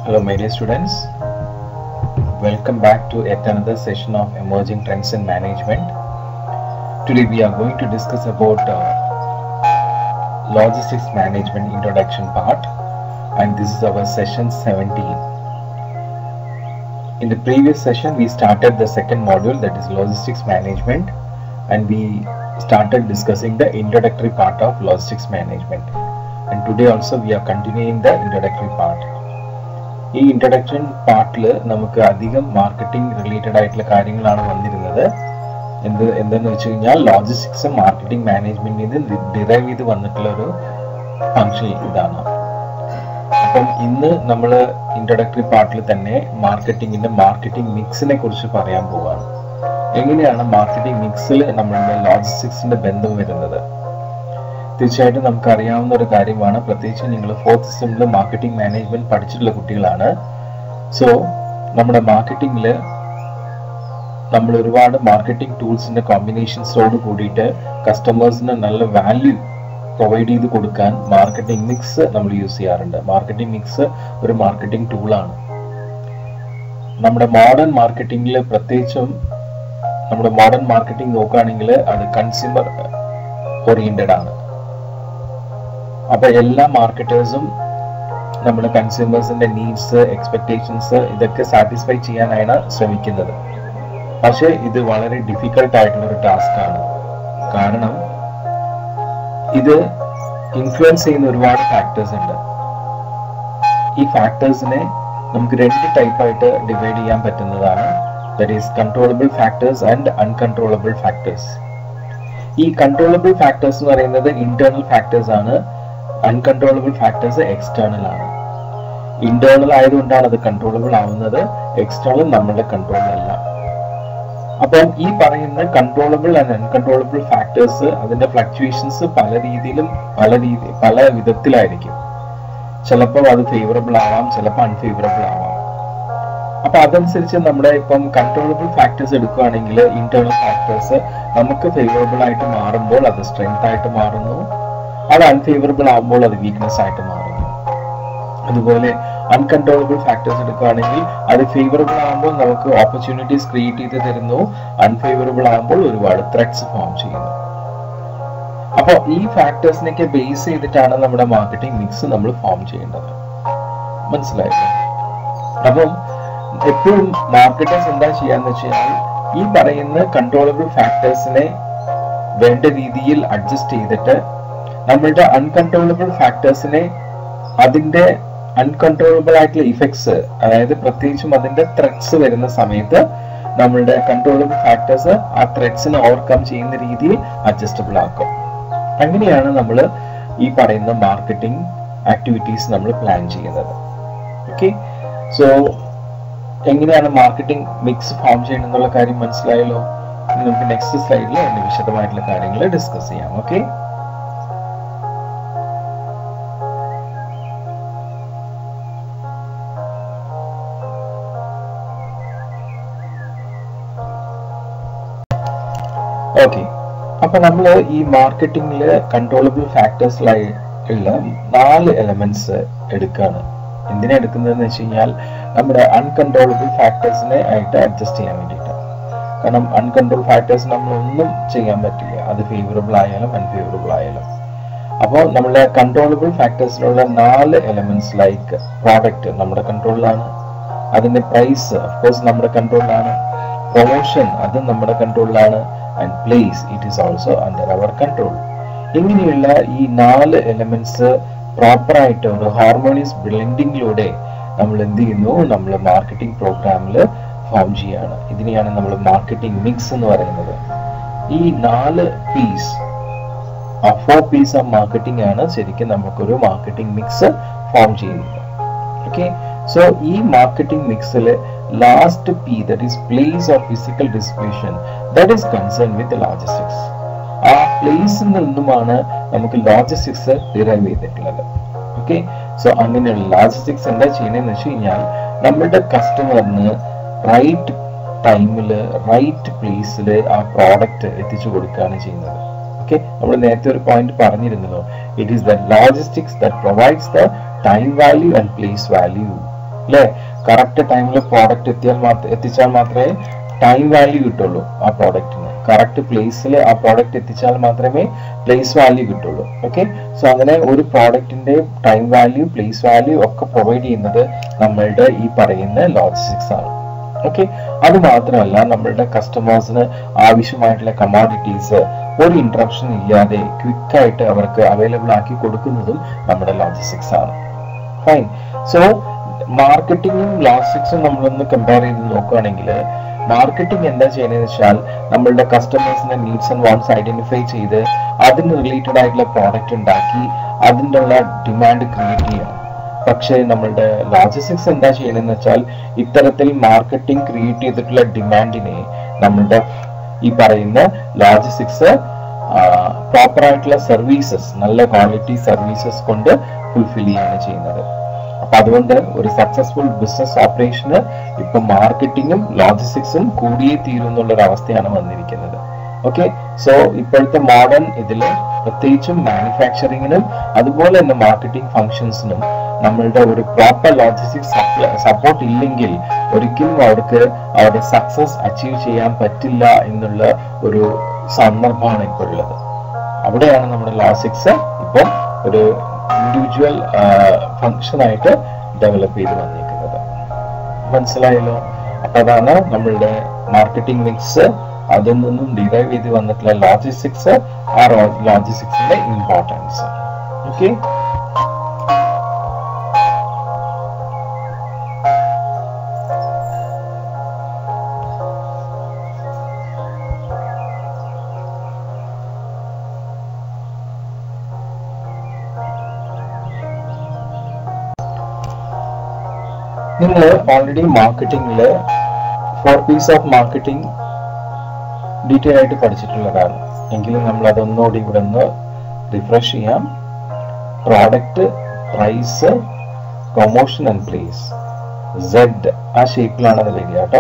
Hello, my dear students. Welcome back to yet another session of Emerging Trends in Management. Today, we are going to discuss about uh, logistics management introduction part, and this is our session 17. In the previous session, we started the second module that is logistics management, and we started discussing the introductory part of logistics management. And today also, we are continuing the introductory part. ഈ introduction പാർട്ടിൽ നമുക്ക് അധികം marketing related ആയിട്ടുള്ള കാര്യങ്ങളാണ് വന്നിരുന്നത് എന്ത് എന്തെന്ന് വെച്ച് കഴിഞ്ഞാൽ ലോജിസ്റ്റിക്സും മാർക്കറ്റിംഗ് മാനേജ്മെന്റിൽ നിന്ന് ഡിറൈവ് ചെയ്ത് വന്നിട്ടുള്ള ഒരു ഫങ്ഷൻ ഇതാണ് അപ്പം ഇന്ന് നമ്മൾ ഇൻട്രഡക്ടറി പാർട്ടിൽ തന്നെ മാർക്കറ്റിംഗിന്റെ മാർക്കറ്റിംഗ് മിക്സിനെ കുറിച്ച് പറയാൻ പോവാണ് എങ്ങനെയാണ് മാർക്കറ്റിംഗ് മിക്സിൽ നമ്മളുടെ ലോജിസ്റ്റിക്സിന്റെ ബന്ധം വരുന്നത് തീർച്ചയായിട്ടും നമുക്ക് അറിയാവുന്ന ഒരു കാര്യമാണ് പ്രത്യേകിച്ച് നിങ്ങൾ ഫോർത്ത് സെമ്മിൽ മാർക്കറ്റിംഗ് മാനേജ്മെന്റ് പഠിച്ചിട്ടുള്ള കുട്ടികളാണ് സോ നമ്മുടെ മാർക്കറ്റിംഗിൽ നമ്മൾ ഒരുപാട് മാർക്കറ്റിംഗ് ടൂൾസിന്റെ കോമ്പിനേഷൻസോട് കൂടിയിട്ട് കസ്റ്റമേഴ്സിന് നല്ല വാല്യൂ പ്രൊവൈഡ് ചെയ്ത് കൊടുക്കാൻ മാർക്കറ്റിംഗ് മിക്സ് നമ്മൾ യൂസ് ചെയ്യാറുണ്ട് മാർക്കറ്റിംഗ് മിക്സ് ഒരു മാർക്കറ്റിംഗ് ടൂളാണ് നമ്മുടെ മോഡേൺ മാർക്കറ്റിംഗിൽ പ്രത്യേകിച്ചും നമ്മുടെ മോഡേൺ മാർക്കറ്റിംഗ് നോക്കുകയാണെങ്കിൽ അത് കൺസ്യൂമർ ഓറിയന്റഡ് ആണ് അപ്പൊ എല്ലാ മാർക്കറ്റേഴ്സും നമ്മുടെ കൺസ്യൂമേഴ്സിന്റെ നീഡ്സ് എക്സ്പെക്ടേഷൻസ് ഇതൊക്കെ സാറ്റിസ്ഫൈ ചെയ്യാനാണ് ശ്രമിക്കുന്നത് പക്ഷെ ഇത് വളരെ ഡിഫിക്കൽട്ട് ആയിട്ടുള്ള ഒരു ടാസ്ക് ആണ് കാരണം ഇത് ഇൻഫ്ലുവൻസ് ചെയ്യുന്ന ഒരുപാട് ഫാക്ടേഴ്സ് ഉണ്ട് ഈ ഫാക്ടേഴ്സിനെ നമുക്ക് രണ്ട് ടൈപ്പായിട്ട് ഡിവൈഡ് ചെയ്യാൻ പറ്റുന്നതാണ് that is controllable factors and uncontrollable factors ഈ കൺട്രോളബിൾ ഫാക്ടേഴ്സ് എന്ന് പറയുന്നത് ഇന്റേണൽ ഫാക്ടേഴ്സ് ആണ് അൺകൺട്രോളബിൾ ഫാക്ടേഴ്സ് എക്സ്റ്റേണൽ ആണ് ഇന്റേണൽ ആയതുകൊണ്ടാണ് അത് കൺട്രോളബിൾ ആവുന്നത് എക്സ്റ്റേണൽ നമ്മുടെ കൺട്രോളിലല്ല അപ്പം ഈ പറയുന്ന കൺട്രോളബിൾ ആൻഡ് അൺകൺട്രോളബിൾ ഫാക്ടേഴ്സ് അതിന്റെ ഫ്ലക്ച്വേഷൻസ് പല രീതിയിലും പല രീതി പല വിധത്തിലായിരിക്കും ചിലപ്പോൾ അത് ഫേവറബിൾ ആവാം ചിലപ്പോൾ അൺഫേവറബിൾ ആവാം അപ്പൊ അതനുസരിച്ച് നമ്മുടെ ഇപ്പം കൺട്രോളബിൾ ഫാക്ടേഴ്സ് എടുക്കുകയാണെങ്കിൽ ഇന്റേണൽ ഫാക്ടേഴ്സ് നമുക്ക് ഫേവറബിൾ ആയിട്ട് മാറുമ്പോൾ അത് സ്ട്രെങ്ത് ആയിട്ട് മാറുന്നു അത് അൺഫേവറബിൾ ആകുമ്പോൾ അത് വീക്ക്നെസ് ആയിട്ട് മാറുന്നു അതുപോലെ അൺകൺട്രോളബിൾ ഫാക്ടേഴ്സ് എടുക്കുകയാണെങ്കിൽ അത് ഫേവറബിൾ ആകുമ്പോൾ നമുക്ക് ഓപ്പർച്യൂണിറ്റീസ് ക്രിയേറ്റ് ചെയ്ത് തരുന്നു അൺഫേവറബിൾ ആകുമ്പോൾ ഒരുപാട് ത്രെറ്റ്സ് ഫോം ചെയ്യുന്നു അപ്പോൾ ഈ ഫാക്ടേഴ്സിനൊക്കെ ബേസ് ചെയ്തിട്ടാണ് നമ്മുടെ മാർക്കറ്റിംഗ് മിക്സ് നമ്മൾ ഫോം ചെയ്യേണ്ടത് മനസ്സിലായില്ലേ അപ്പം എപ്പോഴും മാർക്കറ്റേഴ്സ് എന്താ ചെയ്യാന്ന് വെച്ച് കഴിഞ്ഞാൽ ഈ പറയുന്ന കൺട്രോളബിൾ ഫാക്ടേഴ്സിനെ വേണ്ട രീതിയിൽ അഡ്ജസ്റ്റ് ചെയ്തിട്ട് നമ്മളുടെ അൺകൺട്രോളബിൾ ഫാക്ടേഴ്സിനെ അതിന്റെ അൺകൺട്രോളബിൾ ആയിട്ടുള്ള ഇഫക്ട്സ് അതായത് പ്രത്യേകിച്ചും അതിന്റെ ത്രെറ്റ്സ് വരുന്ന സമയത്ത് നമ്മളുടെ കൺട്രോളബിൾ ഫാക്ടേഴ്സ് ആ ത്രെറ്റ്സിനെ ഓവർകം ചെയ്യുന്ന രീതിയിൽ അഡ്ജസ്റ്റബിൾ ആക്കും അങ്ങനെയാണ് നമ്മൾ ഈ പറയുന്ന മാർക്കറ്റിംഗ് ആക്ടിവിറ്റീസ് നമ്മൾ പ്ലാൻ ചെയ്യുന്നത് ഓക്കെ സോ എങ്ങനെയാണ് മാർക്കറ്റിംഗ് മിക്സ് ഫോം ചെയ്യണം എന്നുള്ള കാര്യം മനസ്സിലായല്ലോ ഇനി നമുക്ക് നെക്സ്റ്റ് സ്ലൈഡിൽ അതിന്റെ വിശദമായിട്ടുള്ള കാര്യങ്ങൾ ഡിസ്കസ് ചെയ്യാം ഓക്കെ ഓക്കെ അപ്പൊ നമ്മൾ ഈ മാർക്കറ്റിംഗിൽ കൺട്രോളബിൾ ഫാക്ടേഴ്സിലായി ഉള്ള നാല് എലമെന്റ്സ് എടുക്കുകയാണ് എന്തിനാ എടുക്കുന്നതെന്ന് വെച്ച് കഴിഞ്ഞാൽ നമ്മുടെ അൺകൺട്രോളബിൾ ഫാക്ടേഴ്സിനെ ആയിട്ട് അഡ്ജസ്റ്റ് ചെയ്യാൻ വേണ്ടിയിട്ട് കാരണം അൺകൺട്രോൾ ഫാക്ടേഴ്സ് നമ്മൾ ഒന്നും ചെയ്യാൻ പറ്റില്ല അത് ഫേവറബിൾ ആയാലും അൺഫേവറബിൾ ആയാലും അപ്പോൾ നമ്മുടെ കൺട്രോളബിൾ ഫാക്ടേഴ്സിലുള്ള നാല് എലമെന്റ്സ് ലൈക്ക് പ്രോഡക്റ്റ് നമ്മുടെ കൺട്രോളിലാണ് അതിന്റെ പ്രൈസ് അഫ്കോഴ്സ് നമ്മുടെ കൺട്രോളിലാണ് പ്രൊമോഷൻ അത് നമ്മുടെ കൺട്രോളിലാണ് and place it is also under our control ഇങ്ങനെയുള്ള ഈ നാല് എലമെന്റ്സ് പ്രോപ്പറായിട്ട് ഒരു ഹാർമോണിയസ് ബ്ലെൻഡിങ്ങിലൂടെ നമ്മൾ എന്ത് ചെയ്യുന്നു നമ്മൾ മാർക്കറ്റിംഗ് പ്രോഗ്രാമിൽ ഫോം ചെയ്യാണ് ഇതിനെയാണ് നമ്മൾ മാർക്കറ്റിംഗ് മിക്സ് എന്ന് പറയുന്നത് ഈ നാല് പീസ് ആ ഫോർ പീസ് ഓഫ് മാർക്കറ്റിംഗ് ആണ് ശരിക്കും നമുക്കൊരു മാർക്കറ്റിംഗ് മിക്സ് ഫോം ചെയ്യുന്നത് ഓക്കെ സോ ഈ മാർക്കറ്റിംഗ് മിക്സിൽ last P that is place of physical distribution that is concern with logistics ആ പ്ലേസിൽ നിന്നുമാണ് നമുക്ക് ലോജിസ്റ്റിക്സ് ഡിറൈവ് ചെയ്തിട്ടുള്ളത് ഓക്കെ സോ അങ്ങനെയുള്ള ലോജിസ്റ്റിക്സ് എന്താ ചെയ്യണമെന്ന് വെച്ച് കഴിഞ്ഞാൽ നമ്മുടെ കസ്റ്റമറിന് റൈറ്റ് ടൈമിൽ റൈറ്റ് പ്ലേസിൽ ആ പ്രോഡക്റ്റ് എത്തിച്ചു കൊടുക്കുകയാണ് ചെയ്യുന്നത് ഓക്കെ നമ്മൾ നേരത്തെ ഒരു പോയിന്റ് പറഞ്ഞിരുന്നല്ലോ it is the logistics that provides the time value and place value അല്ലേ കറക്റ്റ് ടൈമിൽ പ്രോഡക്റ്റ് എത്തിയാൽ മാത്രം എത്തിച്ചാൽ മാത്രമേ ടൈം വാല്യൂ കിട്ടുള്ളൂ ആ പ്രോഡക്റ്റിന് കറക്റ്റ് പ്ലേസിൽ ആ പ്രോഡക്റ്റ് എത്തിച്ചാൽ മാത്രമേ പ്ലേസ് വാല്യൂ കിട്ടുള്ളൂ ഓക്കെ സോ അങ്ങനെ ഒരു പ്രോഡക്റ്റിന്റെ ടൈം വാല്യൂ പ്ലേസ് വാല്യൂ ഒക്കെ പ്രൊവൈഡ് ചെയ്യുന്നത് നമ്മളുടെ ഈ പറയുന്ന ലോജിസ്റ്റിക്സ് ആണ് ഓക്കെ അത് മാത്രമല്ല നമ്മളുടെ കസ്റ്റമേഴ്സിന് ആവശ്യമായിട്ടുള്ള കമോഡിറ്റീസ് ഒരു ഇൻട്രപ്ഷൻ ഇല്ലാതെ ക്വിക്ക് ആയിട്ട് അവർക്ക് അവൈലബിൾ ആക്കി കൊടുക്കുന്നതും നമ്മുടെ ലോജിസ്റ്റിക്സ് ആണ് ഫൈൻ സോ മാർക്കറ്റിംഗും ലോജിസ്റ്റിക്സും നമ്മളൊന്ന് കമ്പയർ ചെയ്ത് നോക്കുകയാണെങ്കിൽ മാർക്കറ്റിംഗ് എന്താ ചെയ്യുന്നതെന്ന് വെച്ചാൽ നമ്മളുടെ കസ്റ്റമേഴ്സിന്റെ നീഡ്സ് ആൻഡ് വാണ്ട്സ് ഐഡന്റിഫൈ ചെയ്ത് അതിന് റിലേറ്റഡ് ആയിട്ടുള്ള പ്രോഡക്റ്റ് ഉണ്ടാക്കി അതിൻ്റെ ഉള്ള ഡിമാൻഡ് ക്രിയേറ്റ് ചെയ്യണം പക്ഷേ നമ്മളുടെ ലോജിസ്റ്റിക്സ് എന്താ ചെയ്യണമെന്ന് വെച്ചാൽ ഇത്തരത്തിൽ മാർക്കറ്റിംഗ് ക്രിയേറ്റ് ചെയ്തിട്ടുള്ള ഡിമാൻഡിനെ നമ്മളുടെ ഈ പറയുന്ന ലോജിസ്റ്റിക്സ് പ്രോപ്പർ ആയിട്ടുള്ള സർവീസസ് നല്ല ക്വാളിറ്റി സർവീസസ് കൊണ്ട് ഫുൾഫിൽ ചെയ്യാണ് ചെയ്യുന്നത് അപ്പൊ അതുകൊണ്ട് ഒരു സക്സസ്ഫുൾ ബിസിനസ് ഓപ്പറേഷന് ഇപ്പൊ മാർക്കറ്റിംഗും ലോജിസ്റ്റിക്സും കൂടിയേ തീരും എന്നുള്ള ഒരു അവസ്ഥയാണ് വന്നിരിക്കുന്നത് ഓക്കെ സോ ഇപ്പോഴത്തെ മോഡേൺ ഇതിൽ പ്രത്യേകിച്ചും മാനുഫാക്ചറിങ്ങിനും അതുപോലെ തന്നെ മാർക്കറ്റിംഗ് ഫങ്ഷൻസിനും നമ്മളുടെ ഒരു പ്രോപ്പർ ലോജിസ്റ്റിക്സ് സപ്പോർട്ട് ഇല്ലെങ്കിൽ ഒരിക്കലും അവർക്ക് അവരുടെ സക്സസ് അച്ചീവ് ചെയ്യാൻ പറ്റില്ല എന്നുള്ള ഒരു സന്ദർഭമാണ് ഇപ്പോൾ ഉള്ളത് അവിടെയാണ് നമ്മുടെ ലോജിസ്റ്റിക്സ് ഇപ്പോൾ ഒരു ഇൻഡിവിജ്വൽ ഫങ്ഷൻ ആയിട്ട് ഡെവലപ്പ് ചെയ്ത് വന്നിരിക്കുന്നത് മനസ്സിലായല്ലോ അപ്പൊ അതാണ് നമ്മളുടെ മാർക്കറ്റിംഗ് മിക്സ് അതിൽ നിന്നും ഡിറൈവ് ചെയ്ത് വന്നിട്ടുള്ള ലോജിസ്റ്റിക്സ് ആ ലോജിസ്റ്റിക്സിന്റെ ഇമ്പോർട്ടൻസ് ഓക്കെ നിങ്ങൾ ഓൾറെഡി മാർക്കറ്റിംഗിൽ four Ps of marketing detail ആയിട്ട് പഠിച്ചിട്ടുള്ളതാണ് എങ്കിലും നമ്മൾ അതൊന്നുകൂടി ഇവിടെ ഒന്ന് റിഫ്രഷ് ചെയ്യാം product price promotion and place സെഡ് ആ ഷേപ്പിലാണ് അത് വരിക കേട്ടോ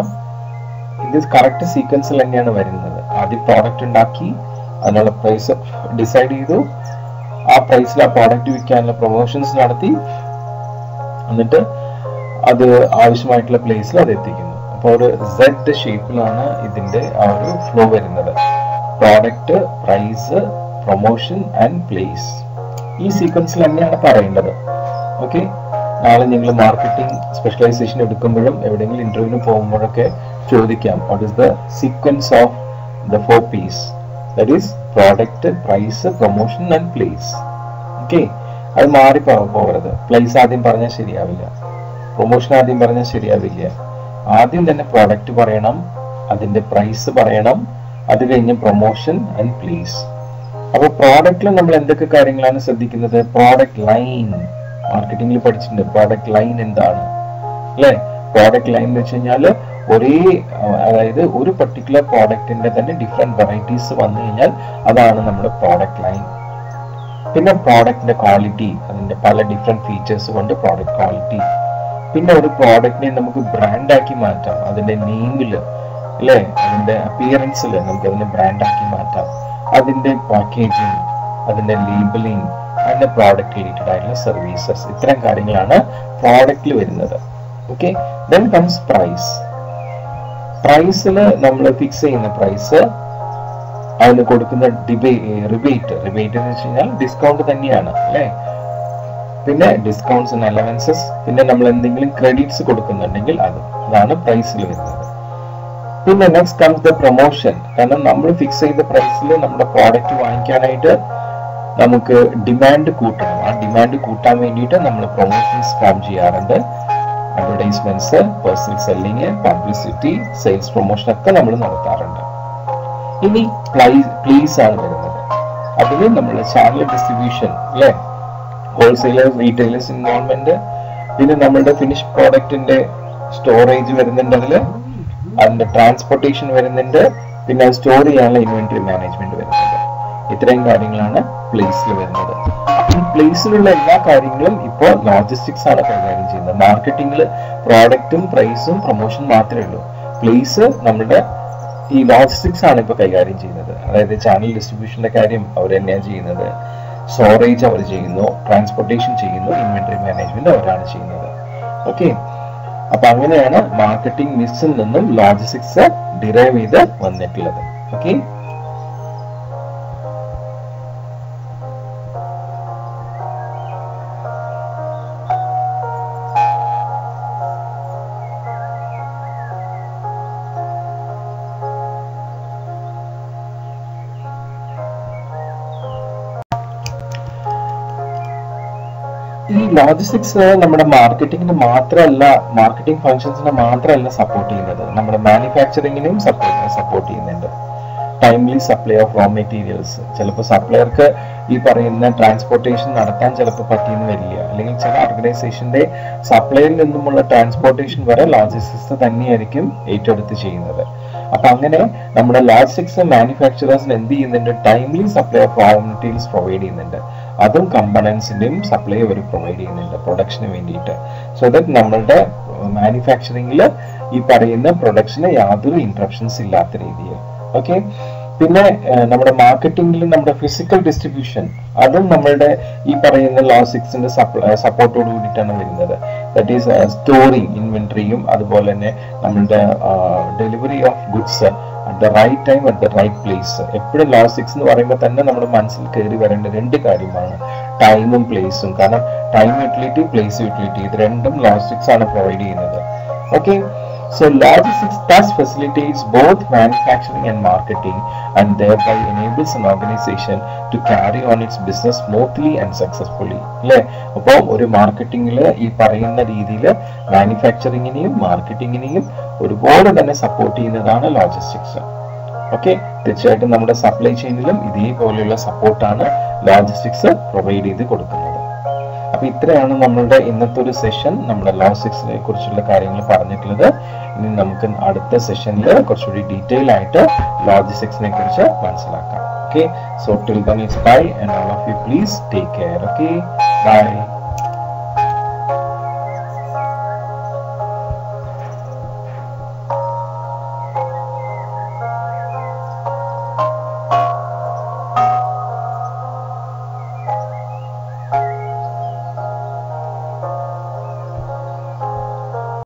ഇത് കറക്റ്റ് സീക്വൻസിൽ തന്നെയാണ് വരുന്നത് ആദ്യം പ്രോഡക്റ്റ് ഉണ്ടാക്കി അതിനുള്ള പ്രൈസ് ഡിസൈഡ് ചെയ്തു ആ പ്രൈസിൽ ആ പ്രോഡക്റ്റ് വിൽക്കാനുള്ള പ്രൊമോഷൻസ് നടത്തി എന്നിട്ട് അത് ആവശ്യമായിട്ടുള്ള പ്ലേസിൽ അത് എത്തിക്കുന്നു അപ്പോൾ ഒരു സെഡ് ഷേപ്പിലാണ് ഇതിന്റെ ആ ഒരു ഫ്ലോ വരുന്നത് product price promotion and place ഈ സീക്വൻസിൽ തന്നെയാണ് പറയേണ്ടത് ഓക്കെ നാളെ നിങ്ങൾ മാർക്കറ്റിംഗ് സ്പെഷ്യലൈസേഷൻ എടുക്കുമ്പോഴും എവിടെയെങ്കിലും ഇന്റർവ്യൂവിന് പോകുമ്പോഴൊക്കെ ചോദിക്കാം what is the sequence of the four Ps that is product price promotion and place okay അത് മാറി പോകരുത് പ്ലേസ് ആദ്യം പറഞ്ഞാൽ ശരിയാവില്ല പ്രൊമോഷൻ ആദ്യം പറഞ്ഞാൽ ശരിയാവില്ല ആദ്യം തന്നെ പ്രോഡക്റ്റ് പറയണം അതിന്റെ പ്രൈസ് പറയണം അത് കഴിഞ്ഞ് പ്രൊമോഷൻ ആൻഡ് പ്ലേസ് അപ്പൊ പ്രോഡക്റ്റിൽ നമ്മൾ എന്തൊക്കെ കാര്യങ്ങളാണ് ശ്രദ്ധിക്കുന്നത് പ്രോഡക്റ്റ് ലൈൻ മാർക്കറ്റിംഗിൽ പഠിച്ചിട്ടുണ്ട് പ്രോഡക്റ്റ് ലൈൻ എന്താണ് അല്ലെ പ്രോഡക്റ്റ് ലൈൻ എന്ന് വെച്ച് കഴിഞ്ഞാൽ ഒരേ അതായത് ഒരു പർട്ടിക്കുലർ പ്രോഡക്റ്റിന്റെ തന്നെ ഡിഫറെന്റ് വെറൈറ്റീസ് വന്നു കഴിഞ്ഞാൽ അതാണ് നമ്മുടെ പ്രോഡക്റ്റ് ലൈൻ പിന്നെ പ്രോഡക്റ്റിന്റെ ക്വാളിറ്റി അതിന്റെ പല ഡിഫറെന്റ് ഫീച്ചേഴ്സ് കൊണ്ട് പ്രോഡക്റ്റ് ക്വാളിറ്റി പിന്നെ ഒരു പ്രോഡക്റ്റിനെ നമുക്ക് ബ്രാൻഡാക്കി മാറ്റാം അതിന്റെ നെയിമില് അല്ലേ അതിന്റെ അപ്പിയറൻസിൽ നമുക്ക് അതിനെ ബ്രാൻഡാക്കി മാറ്റാം അതിന്റെ പാക്കേജിങ് അതിന്റെ ലേബലിംഗ് അതിന്റെ പ്രോഡക്റ്റ് റിലേറ്റഡ് ആയിട്ടുള്ള സർവീസസ് ഇത്തരം കാര്യങ്ങളാണ് പ്രോഡക്റ്റിൽ വരുന്നത് ഓക്കെ ദെൻ കംസ് പ്രൈസ് പ്രൈസിൽ നമ്മൾ ഫിക്സ് ചെയ്യുന്ന പ്രൈസ് അതിന് കൊടുക്കുന്ന ഡിബേ റിബേറ്റ് റിബേറ്റ് എന്ന് വെച്ച് കഴിഞ്ഞാൽ ഡിസ്കൗണ്ട് തന്നെയാണ് അല്ലേ പിന്നെ ഡിസ്കൗണ്ട്സ് ആൻഡ് അലവൻസസ് പിന്നെ നമ്മൾ എന്തെങ്കിലും ക്രെഡിറ്റ്സ് കൊടുക്കുന്നുണ്ടെങ്കിൽ അത് അതാണ് പ്രൈസിൽ വരുന്നത് പിന്നെ നെക്സ്റ്റ് കംസ് ദ പ്രൊമോഷൻ കാരണം നമ്മൾ ഫിക്സ് ചെയ്ത പ്രൈസിൽ നമ്മുടെ പ്രോഡക്റ്റ് വാങ്ങിക്കാനായിട്ട് നമുക്ക് ഡിമാൻഡ് കൂട്ടണം ആ ഡിമാൻഡ് കൂട്ടാൻ വേണ്ടിയിട്ട് നമ്മൾ പ്രൊമോഷൻസ് ഫോം ചെയ്യാറുണ്ട് advertisements personal selling publicity sales promotion ഒക്കെ നമ്മൾ നടത്താറുണ്ട് ഇനി പ്ലീസ് ആണ് വരുന്നത് അതിൽ നമ്മൾ ചാനൽ ഡിസ്ട്രിബ്യൂഷൻ അല്ലേ ഹോൾസെയിലേഴ്സ് റീറ്റെയിലേഴ്സ് ഇൻവോൾവ്മെന്റ് പിന്നെ നമ്മുടെ ഫിനിഷ് പ്രോഡക്റ്റിന്റെ സ്റ്റോറേജ് വരുന്നുണ്ട് അതിൽ അതിന്റെ ട്രാൻസ്പോർട്ടേഷൻ വരുന്നുണ്ട് പിന്നെ അത് സ്റ്റോർ ചെയ്യാനുള്ള ഇൻവെന്ററി മാനേജ്മെന്റ് വരുന്നുണ്ട് ഇത്രയും കാര്യങ്ങളാണ് പ്ലേസിൽ വരുന്നത് ഈ പ്ലേസിലുള്ള എല്ലാ കാര്യങ്ങളും ഇപ്പോൾ ലോജിസ്റ്റിക്സ് ആണ് കൈകാര്യം ചെയ്യുന്നത് മാർക്കറ്റിംഗിൽ പ്രോഡക്റ്റും പ്രൈസും പ്രൊമോഷൻ മാത്രമേ ഉള്ളൂ പ്ലേസ് നമ്മുടെ ഈ ലോജിസ്റ്റിക്സ് ആണ് ഇപ്പോൾ കൈകാര്യം ചെയ്യുന്നത് അതായത് ചാനൽ ഡിസ്ട്രിബ്യൂഷന്റെ കാര്യം അവർ തന്നെയാണ് ചെയ്യുന്നത് സ്റ്റോറേജ് അവർ ചെയ്യുന്നു ട്രാൻസ്പോർട്ടേഷൻ ചെയ്യുന്നു ഇൻവെന്ററി മാനേജ്മെന്റ് അവരാണ് ചെയ്യുന്നത് ഓക്കെ അപ്പൊ അങ്ങനെയാണ് മാർക്കറ്റിംഗ് മിക്സിൽ നിന്നും ലോജിസ്റ്റിക്സ് ഡിറൈവ് ചെയ്ത് വന്നിട്ടുള്ളത് ഓക്കെ ഈ ലോജിസ്റ്റിക്സ് നമ്മുടെ മാർക്കറ്റിങ്ങിന് മാത്രമല്ല മാർക്കറ്റിംഗ് ഫങ്ഷൻസിനെ മാത്രമല്ല സപ്പോർട്ട് ചെയ്യുന്നത് നമ്മുടെ മാനുഫാക്ചറിങ്ങിനെയും സപ്പോർട്ട് ചെയ്യുന്നുണ്ട് timely supply of raw materials ചിലപ്പോൾ സപ്ലയർക്ക് ഈ പറയുന്ന ട്രാൻസ്പോർട്ടേഷൻ നടത്താൻ ചിലപ്പോൾ പറ്റിയെന്ന് വരില്ല അല്ലെങ്കിൽ ചില ഓർഗനൈസേഷന്റെ സപ്ലൈയിൽ നിന്നുമുള്ള ട്രാൻസ്പോർട്ടേഷൻ വരെ ലോജിസ്റ്റിക്സ് തന്നെയായിരിക്കും ഏറ്റെടുത്ത് ചെയ്യുന്നത് അപ്പൊ അങ്ങനെ നമ്മുടെ ലോജിസ്റ്റിക്സ് മാനുഫാക്ചറേഴ്സിന് എന്ത് ചെയ്യുന്നുണ്ട് timely supply of raw materials provide ചെയ്യുന്നുണ്ട് അതും കമ്പണൻസിന്റെയും സപ്ലൈ അവർ പ്രൊവൈഡ് ചെയ്യുന്നുണ്ട് പ്രൊഡക്ഷന് വേണ്ടിയിട്ട് സോ ദാറ്റ് നമ്മളുടെ മാനുഫാക്ചറിങ്ങിൽ ഈ പറയുന്ന പ്രൊഡക്ഷന് യാതൊരു ഇൻട്രപ്ഷൻസ് ഇല്ലാത്ത രീതിയിൽ ഓക്കെ പിന്നെ നമ്മുടെ മാർക്കറ്റിംഗിൽ നമ്മുടെ ഫിസിക്കൽ ഡിസ്ട്രിബ്യൂഷൻ അതും നമ്മളുടെ ഈ പറയുന്ന ലോജിസ്റ്റിക്സിന്റെ സപ്പോർട്ടോട് കൂടിയിട്ടാണ് വരുന്നത് ദാറ്റ് ഈസ് സ്റ്റോറിങ് ഇൻവെന്ററിയും അതുപോലെ തന്നെ നമ്മളുടെ delivery of goods at the right time at the right place എപ്പോഴും ലോജിസ്റ്റിക്സ് എന്ന് പറയുമ്പോൾ തന്നെ നമ്മുടെ മനസ്സിൽ കയറി വരേണ്ട രണ്ട് കാര്യമാണ് ടൈമും പ്ലേസും കാരണം ടൈം യൂട്ടിലിറ്റി പ്ലേസ് യൂട്ടിലിറ്റി ഇത് രണ്ടും ലോജിസ്റ്റിക്സ് ആണ് പ്രൊവൈഡ് ചെയ്യുന്നത് okay So logistics thus facilitates both manufacturing and marketing and thereby enables an organization to carry on its business smoothly and successfully. അല്ലേ അപ്പോൾ ഒരു മാർക്കറ്റിംഗിൽ ഈ പറയുന്ന രീതിയിൽ മാനുഫാക്ചറിങ്ങിനെയും മാർക്കറ്റിങ്ങിനെയും ഒരുപാട് തന്നെ സപ്പോർട്ട് ചെയ്യുന്നതാണ് ലോജിസ്റ്റിക്സ് ഓക്കെ തീർച്ചയായിട്ടും നമ്മുടെ സപ്ലൈ ചെയിനിലും ഇതേപോലെയുള്ള സപ്പോർട്ടാണ് ലോജിസ്റ്റിക്സ് പ്രൊവൈഡ് ചെയ്ത് കൊടുക്കുന്നത് അപ്പൊ ഇത്രയാണ് നമ്മളുടെ ഇന്നത്തെ ഒരു സെഷൻ നമ്മുടെ ലോജിസ്റ്റിക്സിനെ കുറിച്ചുള്ള കാര്യങ്ങൾ പറഞ്ഞിട്ടുള്ളത് ഇനി നമുക്ക് അടുത്ത സെഷനിൽ കുറച്ചുകൂടി ഡീറ്റെയിൽ ആയിട്ട് ലോജിസ്റ്റിക്സിനെ കുറിച്ച് മനസ്സിലാക്കാം okay so till then it's bye and all of you please take care okay by